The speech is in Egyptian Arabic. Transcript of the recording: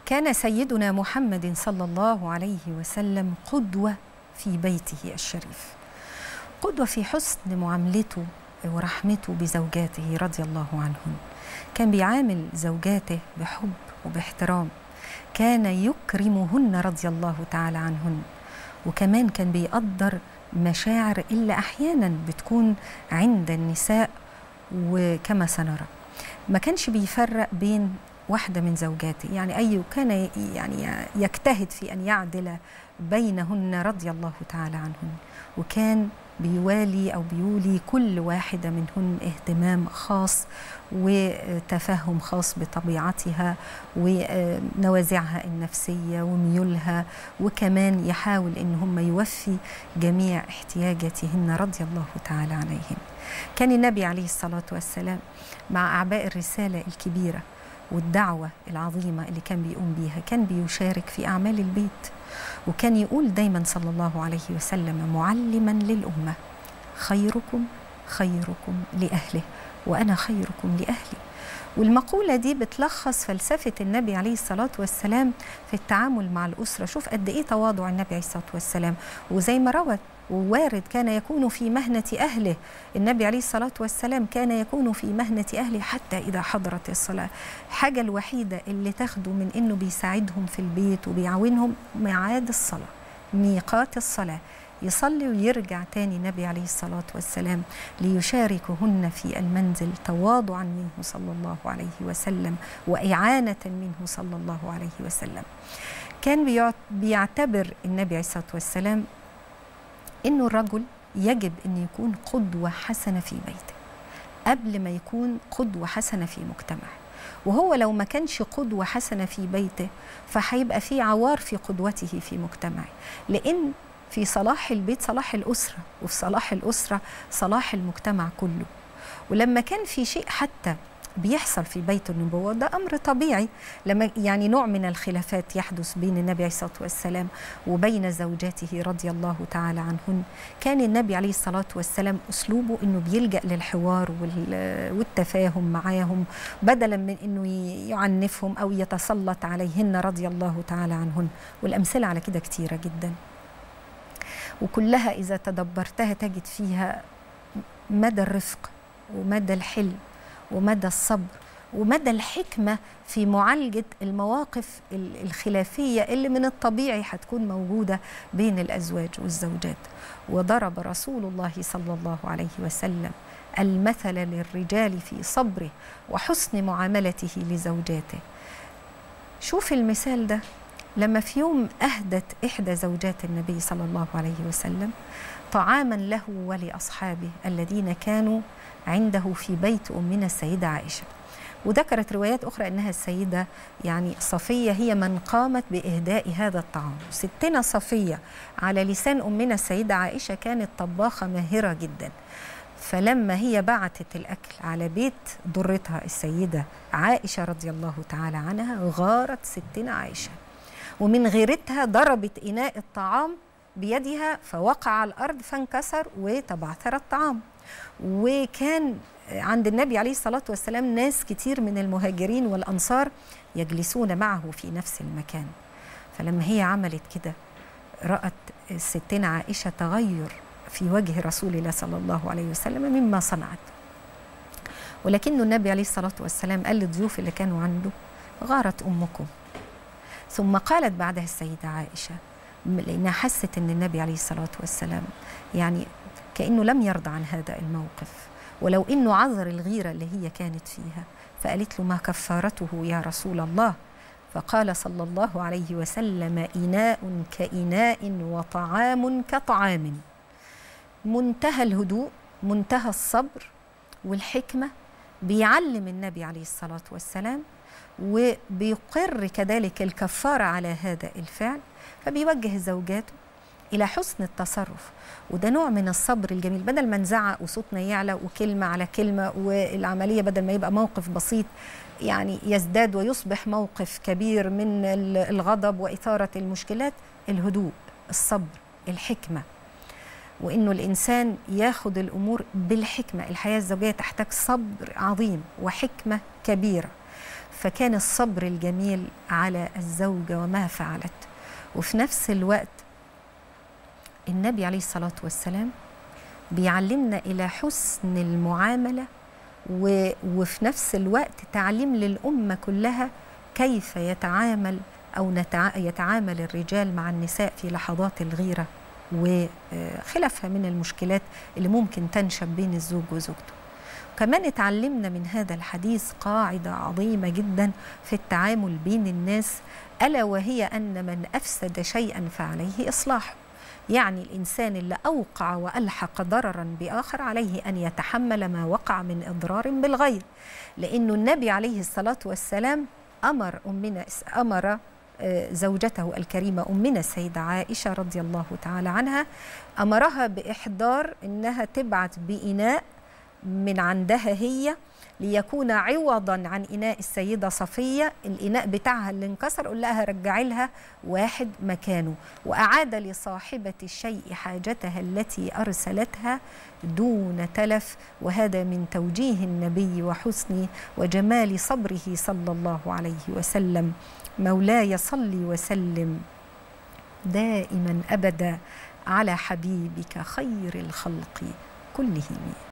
كان سيدنا محمد صلى الله عليه وسلم قدوة في بيته الشريف قدوة في حسن معاملته ورحمته بزوجاته رضي الله عنهن كان بيعامل زوجاته بحب وباحترام كان يكرمهن رضي الله تعالى عنهن وكمان كان بيقدر مشاعر إلا أحيانا بتكون عند النساء وكما سنرى ما كانش بيفرق بين واحدة من زوجاته يعني أي كان يعني يجتهد في أن يعدل بينهن رضي الله تعالى عنهن وكان بيوالي أو بيولي كل واحدة منهن اهتمام خاص وتفهم خاص بطبيعتها ونوازعها النفسية وميولها وكمان يحاول ان هم يوفي جميع احتياجاتهن رضي الله تعالى عنهم كان النبي عليه الصلاة والسلام مع أعباء الرسالة الكبيرة والدعوة العظيمة اللي كان بيقوم بيها كان بيشارك في أعمال البيت وكان يقول دايما صلى الله عليه وسلم معلما للأمة خيركم خيركم لأهله وأنا خيركم لأهلي والمقولة دي بتلخص فلسفة النبي عليه الصلاة والسلام في التعامل مع الأسرة شوف قد إيه تواضع النبي عليه الصلاة والسلام وزي ما روت ووارد كان يكون في مهنة أهله النبي عليه الصلاة والسلام كان يكون في مهنة أهله حتى إذا حضرت الصلاة حاجة الوحيدة اللي تاخده من إنه بيساعدهم في البيت وبيعاونهم ميعاد الصلاة ميقات الصلاة يصلي ويرجع تاني النبي عليه الصلاة والسلام ليشاركهن في المنزل تواضعا منه صلى الله عليه وسلم وإعانة منه صلى الله عليه وسلم كان بيعتبر النبي عليه الصلاة والسلام انه الرجل يجب ان يكون قدوه حسنه في بيته قبل ما يكون قدوه حسنه في مجتمعه وهو لو ما كانش قدوه حسنه في بيته فهيبقى في عوار في قدوته في مجتمعه لان في صلاح البيت صلاح الاسره وفي صلاح الاسره صلاح المجتمع كله ولما كان في شيء حتى بيحصل في بيت النبوة ده أمر طبيعي لما يعني نوع من الخلافات يحدث بين النبي عليه الصلاة والسلام وبين زوجاته رضي الله تعالى عنهن كان النبي عليه الصلاة والسلام أسلوبه أنه بيلجأ للحوار والتفاهم معاهم بدلا من أنه يعنفهم أو يتسلط عليهن رضي الله تعالى عنهن والأمثلة على كده كتيرة جدا وكلها إذا تدبرتها تجد فيها مدى الرفق ومدى الحلم ومدى الصبر ومدى الحكمة في معالجة المواقف الخلافية اللي من الطبيعي هتكون موجودة بين الأزواج والزوجات وضرب رسول الله صلى الله عليه وسلم المثل للرجال في صبره وحسن معاملته لزوجاته شوف المثال ده لما في يوم أهدت إحدى زوجات النبي صلى الله عليه وسلم طعاما له ولأصحابه الذين كانوا عنده في بيت أمنا السيدة عائشة وذكرت روايات أخرى أنها السيدة يعني صفية هي من قامت بإهداء هذا الطعام ستنا صفية على لسان أمنا السيدة عائشة كانت طباخة ماهرة جدا فلما هي بعتت الأكل على بيت ضرتها السيدة عائشة رضي الله تعالى عنها غارت ستنا عائشة ومن غيرتها ضربت إناء الطعام بيدها فوقع على الأرض فانكسر وتبعثر الطعام وكان عند النبي عليه الصلاة والسلام ناس كتير من المهاجرين والأنصار يجلسون معه في نفس المكان فلما هي عملت كده رأت ستنا عائشة تغير في وجه رسول الله صلى الله عليه وسلم مما صنعت ولكن النبي عليه الصلاة والسلام قال للضيوف اللي كانوا عنده غارت أمكم ثم قالت بعدها السيدة عائشة لأنها حست أن النبي عليه الصلاة والسلام يعني كأنه لم يرضى عن هذا الموقف ولو أنه عذر الغيرة اللي هي كانت فيها فقالت له ما كفارته يا رسول الله فقال صلى الله عليه وسلم إناء كإناء وطعام كطعام منتهى الهدوء منتهى الصبر والحكمة بيعلم النبي عليه الصلاة والسلام وبيقر كذلك الكفارة على هذا الفعل فبيوجه زوجاته إلى حسن التصرف وده نوع من الصبر الجميل بدل ما نزعق وصوتنا يعلى وكلمة على كلمة والعملية بدل ما يبقى موقف بسيط يعني يزداد ويصبح موقف كبير من الغضب وإثارة المشكلات الهدوء الصبر الحكمة وإنه الإنسان ياخد الأمور بالحكمة الحياة الزوجية تحتاج صبر عظيم وحكمة كبيرة فكان الصبر الجميل على الزوجة وما فعلت وفي نفس الوقت النبي عليه الصلاة والسلام بيعلمنا إلى حسن المعاملة و... وفي نفس الوقت تعليم للأمة كلها كيف يتعامل أو نتع... يتعامل الرجال مع النساء في لحظات الغيرة وخلافها من المشكلات اللي ممكن تنشب بين الزوج وزوجته كمان اتعلمنا من هذا الحديث قاعدة عظيمة جدا في التعامل بين الناس ألا وهي أن من أفسد شيئا فعليه إصلاحه يعني الإنسان اللي أوقع وألحق ضررا بآخر عليه أن يتحمل ما وقع من إضرار بالغير لأنه النبي عليه الصلاة والسلام أمر أمنا أمر زوجته الكريمة أمنا السيدة عائشة رضي الله تعالى عنها أمرها بإحضار إنها تبعت بإناء من عندها هي ليكون عوضا عن إناء السيدة صفية الإناء بتاعها اللي انكسر قول لها رجعي لها واحد مكانه وأعاد لصاحبة الشيء حاجتها التي أرسلتها دون تلف وهذا من توجيه النبي وحسن وجمال صبره صلى الله عليه وسلم مولاي صل وسلم دائما أبدا على حبيبك خير الخلق كلهم